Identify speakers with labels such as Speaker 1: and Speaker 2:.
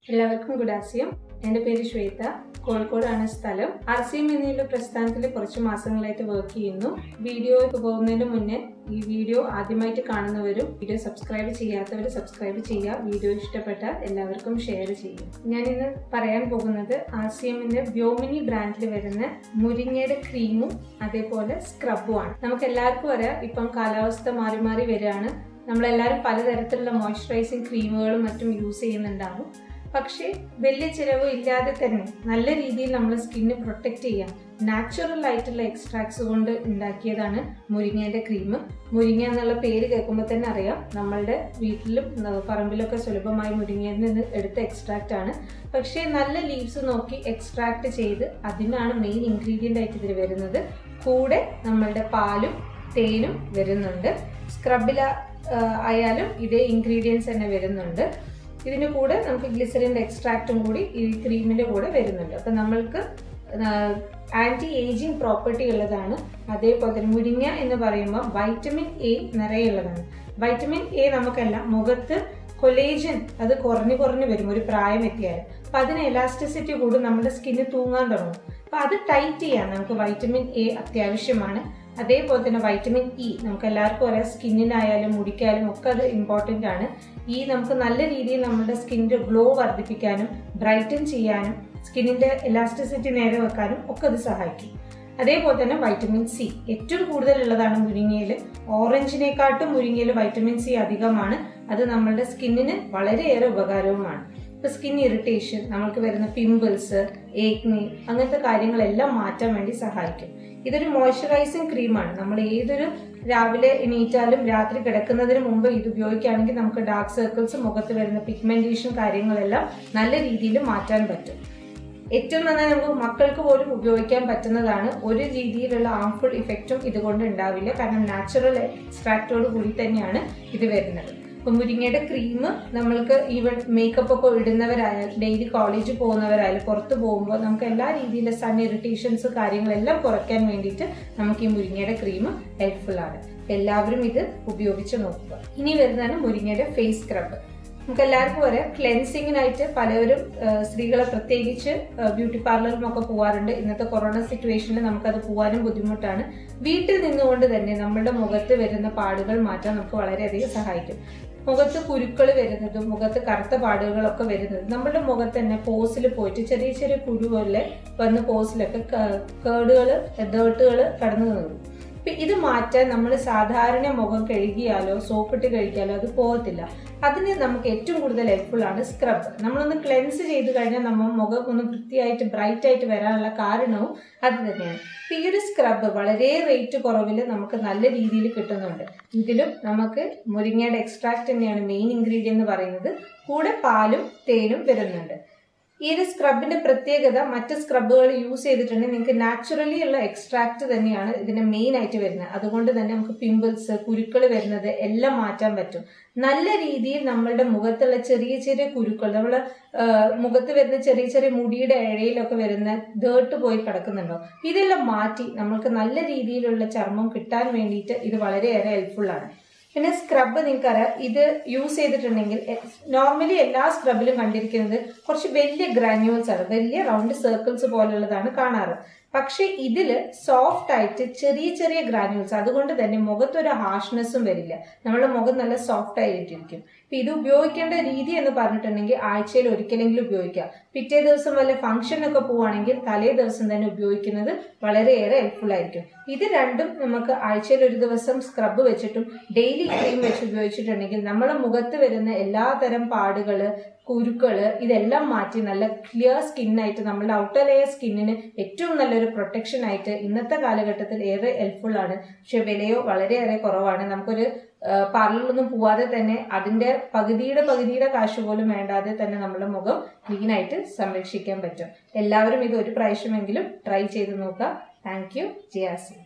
Speaker 1: എല്ലാവർക്കും ഗുഡ് ആസ്യം എൻ്റെ പേര് ശ്വേത കോഴിക്കോടാണ് സ്ഥലം ആർ സി എം എന്നുള്ള പ്രസ്ഥാനത്തിൽ കുറച്ച് മാസങ്ങളായിട്ട് വർക്ക് ചെയ്യുന്നു വീഡിയോ പോകുന്നതിന് മുന്നേ ഈ വീഡിയോ ആദ്യമായിട്ട് കാണുന്നവരും വീഡിയോ സബ്സ്ക്രൈബ് ചെയ്യാത്തവർ സബ്സ്ക്രൈബ് ചെയ്യുക വീഡിയോ ഇഷ്ടപ്പെട്ട എല്ലാവർക്കും ഷെയർ ചെയ്യും ഞാൻ ഇന്ന് പറയാൻ പോകുന്നത് ആർ സി എമ്മിന്റെ വ്യോമിനി ബ്രാൻഡിൽ വരുന്ന മുരിങ്ങയുടെ ക്രീമും അതേപോലെ സ്ക്രബും ആണ് നമുക്ക് എല്ലാവർക്കും അറിയാം ഇപ്പം കാലാവസ്ഥ മാറി മാറി വരികയാണ് നമ്മളെല്ലാവരും പലതരത്തിലുള്ള മോയ്സ്ചറൈസിങ് ക്രീമുകളും മറ്റും യൂസ് ചെയ്യുന്നുണ്ടാവും പക്ഷേ വലിയ ചിലവ് ഇല്ലാതെ തന്നെ നല്ല രീതിയിൽ നമ്മുടെ സ്കിന്ന് പ്രൊട്ടക്റ്റ് ചെയ്യാം നാച്ചുറൽ ആയിട്ടുള്ള എക്സ്ട്രാക്ട്സ് കൊണ്ട് ഉണ്ടാക്കിയതാണ് മുരിങ്ങേൻ്റെ ക്രീം മുരിങ്ങ എന്നുള്ള പേര് കേൾക്കുമ്പോൾ തന്നെ അറിയാം നമ്മളുടെ വീട്ടിലും ന- പറമ്പിലൊക്കെ സുലഭമായി മുരിങ്ങയിൽ നിന്ന് എടുത്ത എക്സ്ട്രാക്റ്റ് ആണ് പക്ഷേ നല്ല ലീവ്സ് നോക്കി എക്സ്ട്രാക്ട് ചെയ്ത് അതിനാണ് മെയിൻ ഇൻഗ്രീഡിയൻ്റ് ആയിട്ട് ഇതിൽ വരുന്നത് കൂടെ നമ്മളുടെ പാലും തേനും വരുന്നുണ്ട് സ്ക്രബില ആയാലും ഇതേ ഇൻഗ്രീഡിയൻസ് തന്നെ വരുന്നുണ്ട് ഇതിന് കൂടെ നമുക്ക് ഗ്ലിസറിൻ്റെ എക്സ്ട്രാക്റ്റും കൂടി ഈ ക്രീമിൻ്റെ കൂടെ വരുന്നുണ്ട് അപ്പം നമ്മൾക്ക് ആൻറ്റി ഏജിങ് പ്രോപ്പർട്ടി ഉള്ളതാണ് അതേപോലെ തന്നെ മുരിങ്ങ എന്ന് പറയുമ്പോൾ വൈറ്റമിൻ എ നിറയുള്ളതാണ് വൈറ്റമിൻ എ നമുക്കല്ല മുഖത്ത് കൊലേജൻ അത് കുറഞ്ഞു കുറഞ്ഞു വരും ഒരു പ്രായം എത്തിയാൽ അപ്പം അതിന് എലാസ്റ്റിസിറ്റി കൂടും നമ്മുടെ സ്കിന്ന് തൂങ്ങാൻ തുടങ്ങും അപ്പം അത് ടൈറ്റ് ചെയ്യാൻ നമുക്ക് വൈറ്റമിൻ എ അത്യാവശ്യമാണ് അതേപോലെ തന്നെ വൈറ്റമിൻ ഇ നമുക്ക് എല്ലാവർക്കും അറിയാം സ്കിന്നിനായാലും മുടിക്കായാലും ഒക്കെ അത് ഇമ്പോർട്ടൻ്റ് ആണ് ഈ നമുക്ക് നല്ല രീതിയിൽ നമ്മുടെ സ്കിന്നിൻ്റെ ഗ്ലോ വർദ്ധിപ്പിക്കാനും ബ്രൈറ്റൻ ചെയ്യാനും സ്കിന്നിൻ്റെ എലാസ്റ്റിസിറ്റി നേരെ വെക്കാനും ഒക്കെ അത് സഹായിക്കും അതേപോലെ തന്നെ വൈറ്റമിൻ സി ഏറ്റവും കൂടുതലുള്ളതാണ് മുരിങ്ങയിൽ ഓറഞ്ചിനെക്കാട്ടും മുരിങ്ങയിൽ വൈറ്റമിൻ സി അധികമാണ് അത് നമ്മളുടെ സ്കിന്നിന് വളരെയേറെ ഉപകാരവുമാണ് ഇപ്പോൾ സ്കിൻ ഇറിറ്റേഷൻ നമ്മൾക്ക് വരുന്ന പിമ്പിൾസ് ഏക്നി അങ്ങനത്തെ കാര്യങ്ങളെല്ലാം മാറ്റാൻ വേണ്ടി സഹായിക്കും ഇതൊരു മോയ്സ്ചറൈസിങ് ക്രീമാണ് നമ്മൾ ഏതൊരു രാവിലെ എണീറ്റാലും രാത്രി കിടക്കുന്നതിന് മുമ്പ് ഇത് ഉപയോഗിക്കുകയാണെങ്കിൽ നമുക്ക് ഡാർക്ക് സർക്കിൾസ് മുഖത്ത് വരുന്ന പിഗ്മെന്റേഷൻ കാര്യങ്ങളെല്ലാം നല്ല രീതിയിൽ മാറ്റാൻ പറ്റും ഏറ്റവും നന്നായി നമുക്ക് മക്കൾക്ക് പോലും ഉപയോഗിക്കാൻ പറ്റുന്നതാണ് ഒരു രീതിയിലുള്ള ഹാംഫുൾ ഇഫക്റ്റും ഇതുകൊണ്ട് ഉണ്ടാവില്ല കാരണം നാച്ചുറൽ എക്സ്ട്രാക്റ്റോട് കൂടി തന്നെയാണ് ഇത് വരുന്നത് ഇപ്പം മുരിങ്ങയുടെ ക്രീം നമ്മൾക്ക് ഈവൻ മേക്കപ്പ് ഒക്കെ ഇടുന്നവരായാലും ഡെയിലി കോളേജിൽ പോകുന്നവരായാലും പുറത്ത് പോകുമ്പോൾ നമുക്ക് എല്ലാ രീതിയിലെ സൺ ഇറിറ്റേഷൻസ് കാര്യങ്ങളെല്ലാം കുറയ്ക്കാൻ വേണ്ടിയിട്ട് നമുക്ക് ഈ മുരിങ്ങയുടെ ക്രീം ഹെൽപ്ഫുൾ ആണ് എല്ലാവരും ഇത് ഉപയോഗിച്ച് നോക്കുക ഇനി വരുന്നതാണ് മുരിങ്ങയുടെ ഫേസ് സ്ക്രബ് നമുക്ക് എല്ലാവർക്കും അറിയാം ക്ലെൻസിങ്ങിനായിട്ട് പലവരും ആ, സ്ത്രീകളെ പ്രത്യേകിച്ച് ബ്യൂട്ടി പാർലറിലൊക്കെ പോകാറുണ്ട് ഇന്നത്തെ കൊറോണ സിറ്റുവേഷനിൽ നമുക്കത് പോകാനും ബുദ്ധിമുട്ടാണ് വീട്ടിൽ നിന്നുകൊണ്ട് തന്നെ നമ്മുടെ മുഖത്ത് വരുന്ന പാടുകൾ മാറ്റാൻ നമുക്ക് വളരെയധികം സഹായിക്കും മുഖത്ത് കുരുക്കൾ വരുന്നതും മുഖത്ത് കറുത്ത പാടുകളൊക്കെ വരുന്നതും നമ്മുടെ മുഖത്ത് തന്നെ പോസിൽ പോയിട്ട് ചെറിയ ചെറിയ കുരു പോലെ വന്ന് പോസിലൊക്കെ കേടുകൾ ഡേർട്ടുകൾ കടന്നു നിൽക്കും ഇപ്പൊ ഇത് മാറ്റാൻ നമ്മൾ സാധാരണ മുഖം കഴുകിയാലോ സോപ്പിട്ട് കഴിക്കാലോ അത് പോകത്തില്ല അതിന് നമുക്ക് ഏറ്റവും കൂടുതൽ ഹെൽപ്ഫുൾ ആണ് സ്ക്രബ് നമ്മളൊന്ന് ക്ലെൻസ് ചെയ്ത് കഴിഞ്ഞാൽ നമ്മൾ മുഖം ഒന്ന് വൃത്തിയായിട്ട് ബ്രൈറ്റ് ആയിട്ട് വരാനുള്ള കാരണവും അത് തന്നെയാണ് ഇപ്പൊ ഈ ഒരു സ്ക്രബ് വളരെ റേറ്റ് കുറവിൽ നമുക്ക് നല്ല രീതിയിൽ കിട്ടുന്നുണ്ട് ഇതിലും നമുക്ക് മുരിങ്ങയുടെ എക്സ്ട്രാക്ട് തന്നെയാണ് മെയിൻ ഇൻഗ്രീഡിയൻ എന്ന് പറയുന്നത് കൂടെ പാലും തേനും വരുന്നുണ്ട് ഈ ഒരു സ്ക്രബിന്റെ പ്രത്യേകത മറ്റ് സ്ക്രബുകൾ യൂസ് ചെയ്തിട്ടുണ്ടെങ്കിൽ നിങ്ങൾക്ക് നാച്ചുറലി ഉള്ള എക്സ്ട്രാക്ട് തന്നെയാണ് ഇതിന് മെയിൻ ആയിട്ട് വരുന്നത് അതുകൊണ്ട് തന്നെ നമുക്ക് പിമ്പിൾസ് കുരുക്കൾ വരുന്നത് എല്ലാം മാറ്റാൻ പറ്റും നല്ല രീതിയിൽ നമ്മളുടെ മുഖത്തുള്ള ചെറിയ ചെറിയ കുരുക്കൾ നമ്മൾ മുഖത്ത് വരുന്ന ചെറിയ ചെറിയ മുടിയുടെ ഇഴയിലൊക്കെ വരുന്ന ഡേർട്ട് പോയി കിടക്കുന്നുണ്ടോ ഇതെല്ലാം മാറ്റി നമ്മൾക്ക് നല്ല രീതിയിലുള്ള ചർമ്മം കിട്ടാൻ വേണ്ടിയിട്ട് ഇത് വളരെയേറെ ഹെൽപ്ഫുൾ ആണ് പിന്നെ സ്ക്രബ് നിങ്ങൾക്കറിയാം ഇത് യൂസ് ചെയ്തിട്ടുണ്ടെങ്കിൽ നോർമലി എല്ലാ സ്ക്രബിലും കണ്ടിരിക്കുന്നത് കുറച്ച് വലിയ ഗ്രാന്യൂൾസ് ആണ് വലിയ റൗണ്ട് സർക്കിൾസ് പോലുള്ളതാണ് കാണാറ് പക്ഷേ ഇതിൽ സോഫ്റ്റ് ആയിട്ട് ചെറിയ ചെറിയ ഗ്രാന്യൂൾസ് അതുകൊണ്ട് തന്നെ മുഖത്തൊരു ഹാർഷ്നെസ്സും വരില്ല നമ്മുടെ മുഖം നല്ല സോഫ്റ്റ് ആയിട്ടിരിക്കും ഇപ്പം ഇത് ഉപയോഗിക്കേണ്ട രീതി എന്ന് പറഞ്ഞിട്ടുണ്ടെങ്കിൽ ആഴ്ചയിൽ ഒരിക്കലെങ്കിലും ഉപയോഗിക്കുക പിറ്റേ ദിവസം വല്ല ഫംഗ്ഷനൊക്കെ പോവുകയാണെങ്കിൽ തലേ ദിവസം തന്നെ ഉപയോഗിക്കുന്നത് വളരെയേറെ ഹെൽപ്ഫുൾ ആയിരിക്കും ഇത് രണ്ടും നമുക്ക് ആഴ്ചയിൽ ഒരു ദിവസം സ്ക്രബ് വെച്ചിട്ടും ഡെയിലി ക്രീം വെച്ച് ഉപയോഗിച്ചിട്ടുണ്ടെങ്കിൽ നമ്മുടെ മുഖത്ത് വരുന്ന എല്ലാതരം പാടുകള് കുരുക്കള് ഇതെല്ലാം മാറ്റി നല്ല ക്ലിയർ സ്കിന്നായിട്ട് നമ്മുടെ ഔട്ടർ ലെയർ സ്കിന്നിന് ഏറ്റവും നല്ലൊരു പ്രൊട്ടക്ഷൻ ആയിട്ട് ഇന്നത്തെ കാലഘട്ടത്തിൽ ഏറെ ഹെൽപ്ഫുൾ ആണ് പക്ഷെ വിലയോ വളരെയേറെ കുറവാണ് നമുക്കൊരു പാർലറിലൊന്നും പോവാതെ തന്നെ അതിന്റെ പകുതിയുടെ പകുതിയുടെ കാശ് പോലും വേണ്ടാതെ തന്നെ നമ്മുടെ മുഖം ക്ലീനായിട്ട് സംരക്ഷിക്കാൻ പറ്റും എല്ലാവരും ഇത് ഒരു പ്രാവശ്യമെങ്കിലും ട്രൈ ചെയ്ത് നോക്കുക താങ്ക് യു ജിയാസി